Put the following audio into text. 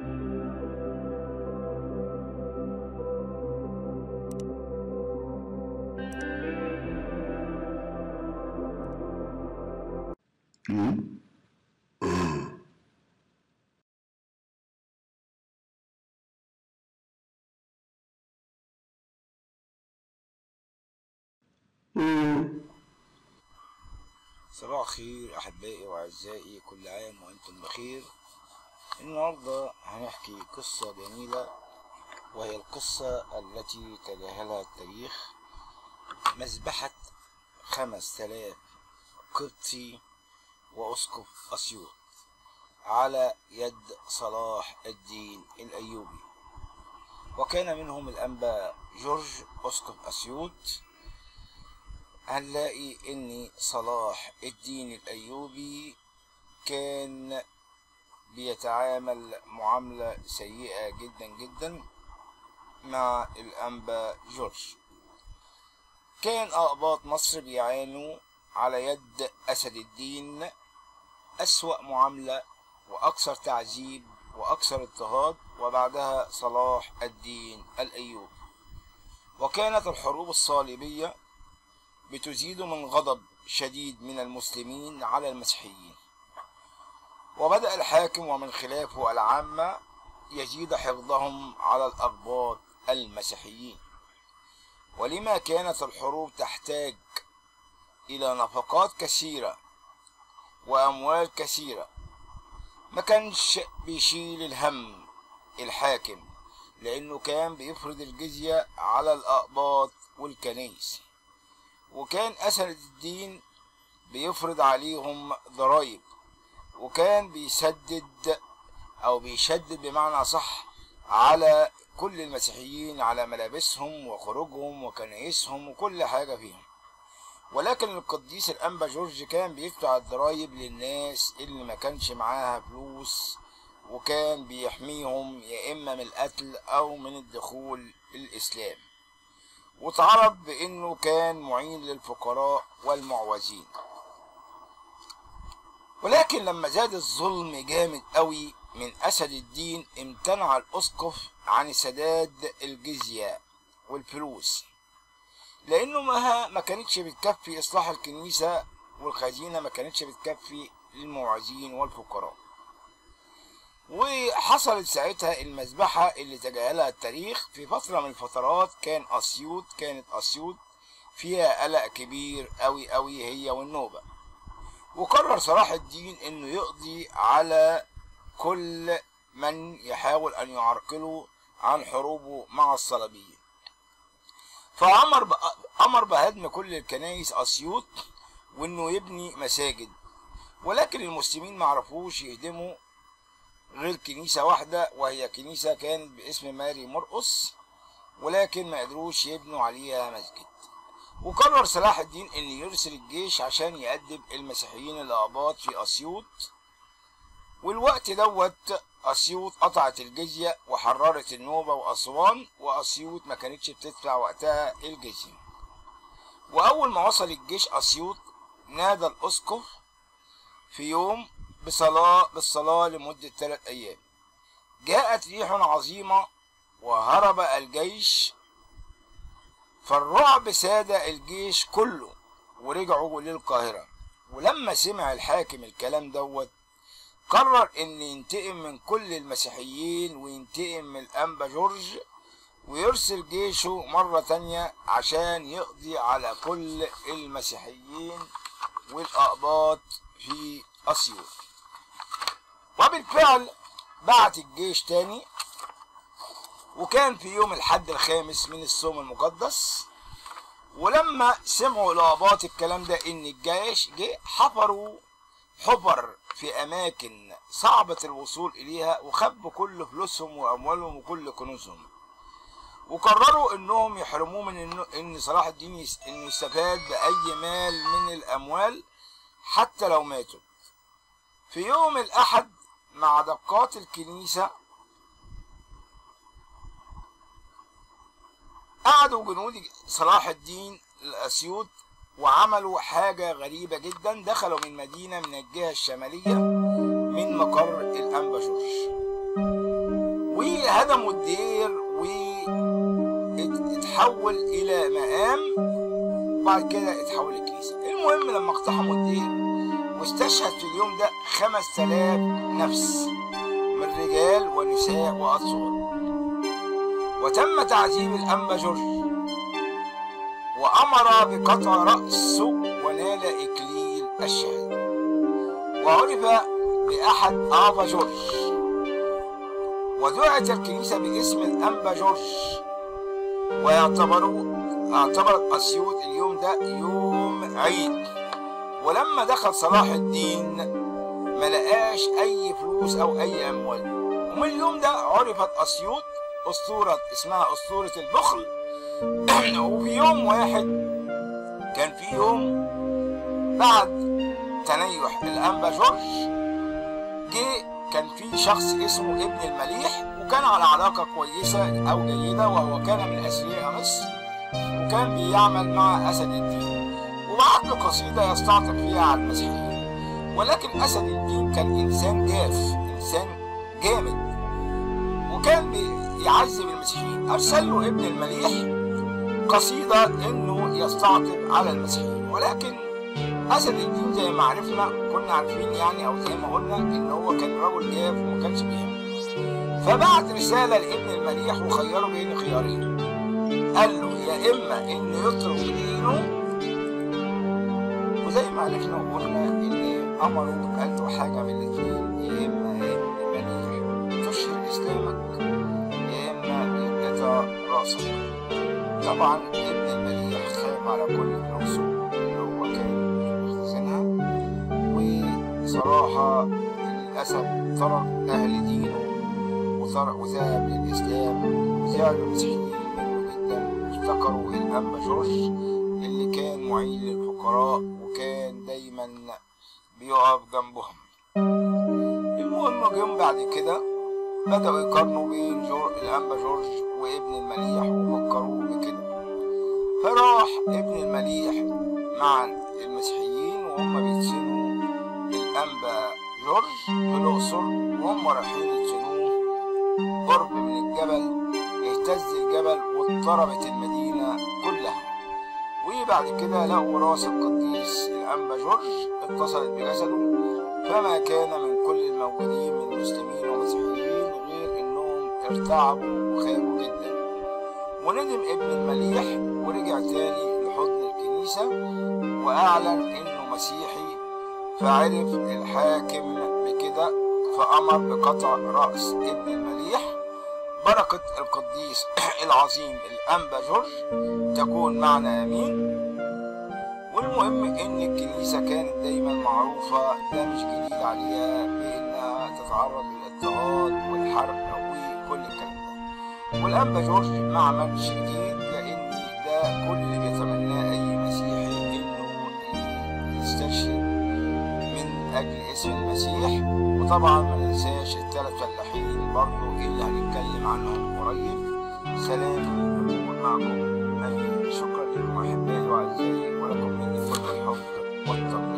صباح الخير أحبائي وأعزائي كل عام وأنتم بخير النهاردة هنحكي قصة جميلة وهي القصة التي تجاهلها التاريخ مذبحة خمس تلاف قبطي وأسقف أسيوط على يد صلاح الدين الأيوبي وكان منهم الأنبا جورج أسقف أسيوط هنلاقي ان صلاح الدين الايوبي كان بيتعامل معاملة سيئة جدا جدا مع الانبا جورج كان اقباط مصر بيعانوا على يد اسد الدين اسوأ معاملة واكثر تعذيب واكثر اضطهاد وبعدها صلاح الدين الايوبي وكانت الحروب الصليبيه بتزيد من غضب شديد من المسلمين على المسيحيين وبدأ الحاكم ومن خلافه العامة يزيد حفظهم على الأقباط المسيحيين ولما كانت الحروب تحتاج إلى نفقات كثيرة وأموال كثيرة ما كانش بيشيل الهم الحاكم لأنه كان بيفرض الجزية على الأقباط والكنيس وكان أسد الدين بيفرض عليهم ضرائب وكان بيسدد أو بيشدد بمعنى صح على كل المسيحيين على ملابسهم وخروجهم وكنايسهم وكل حاجة فيهم ولكن القديس الأنبا جورج كان بيدفع الضرايب للناس اللي ما كانش معاها فلوس وكان بيحميهم يا إما من القتل أو من الدخول الإسلام واتعرف بانه كان معين للفقراء والمعوزين ولكن لما زاد الظلم جامد قوي من اسد الدين امتنع الاسقف عن سداد الجزية والفلوس لانه ما ما كانتش بتكفي اصلاح الكنيسة والخزينة ما كانتش بتكفي للمعوزين والفقراء وحصلت ساعتها المذبحة اللي تجاهلها التاريخ في فترة من الفترات كان أسيوط كانت أسيوط فيها قلق كبير أوي أوي هي والنوبة وقرر صلاح الدين إنه يقضي على كل من يحاول أن يعرقله عن حروبه مع الصليبيين فأمر أمر بهدم كل الكنائس أسيوط وإنه يبني مساجد ولكن المسلمين معرفوش يهدموا غير كنيسة واحدة وهي كنيسة كانت باسم ماري مرقس ولكن ما قدروش يبنوا عليها مسجد وقرر صلاح الدين ان يرسل الجيش عشان يأدب المسيحيين الأقباط في أسيوط والوقت دوت أسيوط قطعت الجزية وحررت النوبة وأسوان وأسيوط ما كانتش بتدفع وقتها الجزية وأول ما وصل الجيش أسيوط نادى الأسقف في يوم بصلاة بالصلاة لمدة ثلاث أيام جاءت ريح عظيمة وهرب الجيش فالرعب ساد الجيش كله ورجعوا للقاهرة ولما سمع الحاكم الكلام دوت قرر ان ينتقم من كل المسيحيين وينتقم من الانبا جورج ويرسل جيشه مرة تانية عشان يقضي على كل المسيحيين والأقباط في أسيوط وبالفعل بعت الجيش تاني وكان في يوم الحد الخامس من الصوم المقدس ولما سمعوا الأقباط الكلام ده إن الجيش جه حفروا حفر في أماكن صعبة الوصول إليها وخبوا كل فلوسهم وأموالهم وكل كنوزهم وقرروا إنهم يحرموه من إنه إن صلاح الدين يس... إنه يستفاد بأي مال من الأموال حتى لو ماتوا في يوم الأحد مع دقات الكنيسة قعدوا جنود صلاح الدين الأسيوط وعملوا حاجة غريبة جدا دخلوا من مدينة من الجهة الشمالية من مقر الأنبا جورج هدموا الدير واتحول إلى مقام وبعد كده اتحول لكنيسة المهم لما اقتحموا الدير واستشهد في اليوم ده 5000 نفس من رجال ونساء وأطفال وتم تعذيب الأنبا جورج وأمر بقطع رأسه ونال إكليل الشهادة وعرف بأحد آبا جورج ودعت الكنيسة باسم الأنبا جورج ويعتبروا اعتبرت أسيوط اليوم ده يوم عيد ولما دخل صلاح الدين ما لقاش أي فلوس أو أي أموال ومن اليوم ده عرفت أسيوط أسطورة اسمها أسطورة البخل وفي يوم واحد كان في يوم بعد تنيح الأنبا جورج جه كان في شخص اسمه ابن المليح وكان على علاقة كويسة أو جيدة وهو كان من أثرياء مصر وكان بيعمل مع أسد الدين وبعت له قصيدة يستعطف فيها على المسيحيين ولكن أسد الدين كان إنسان جاف إنسان جامد وكان بيعذب المسيحيين أرسل له ابن المليح قصيدة إنه يستعطف على المسيحيين ولكن أسد الدين زي ما عرفنا كنا عارفين يعني أو زي ما قلنا إن هو كان رجل جاف وما كانش بيهم فبعت رسالة لابن المليح وخيره بين خيارين قال له يا إما إنه يترك دينه وزي ما عرفنا وقلنا إن أمره قال له حاجة من الاتنين يا إما يا ابن المليح تشهر إسلامك يا إما يتقطع راسك طبعا ابن المليح خاف على كل فلوسه اللي هو كان مخزنها وصراحة للأسف ترك أهل دينه وترك وذهب للإسلام وزعلوا المسيحيين منه جدا وافتكروا الأنبا جورج اللي كان معين للفقراء وكان دايما بيقف جنبهم المهم جم بعد كده بدأوا يقارنوا بين جور الأنبا جورج وابن المليح وفكروه بكده فراح ابن المليح مع المسيحيين وهم بيدفنوا الأنبا جورج في الأقصر وهم رايحين يدفنوه قرب من الجبل اهتز الجبل واضطربت المدينة كلها وبعد كده لقوا راس القديس الأنبا جورج اتصلت بجسده فما كان من كل الموجودين من مسلمين ومسيحيين غير انهم ارتعبوا وخافوا جدا وندم ابن المليح ورجع تاني لحضن الكنيسة وأعلن إنه مسيحي فعرف الحاكم بكده فأمر بقطع رأس ابن المليح بركة القديس العظيم الأنبا جورج تكون معنا آمين والمهم إن الكنيسة كانت دايما معروفة ده مش جديد عليها بإنها تتعرض للاضطهاد والحرب وكل الكلام ده والأنبا جورج ما عملش جديد لأن ده كل اللي بيتمناه أي مسيحي إنه يستشهد من أجل اسم المسيح وطبعا ما ننساش الثلاث فلاحين برضو اللي هنتكلم عنهم قريب سلام يكون معكم أمين شكرا لكم أحبائي وأعزائي ولكم مني كل الحب والتقدير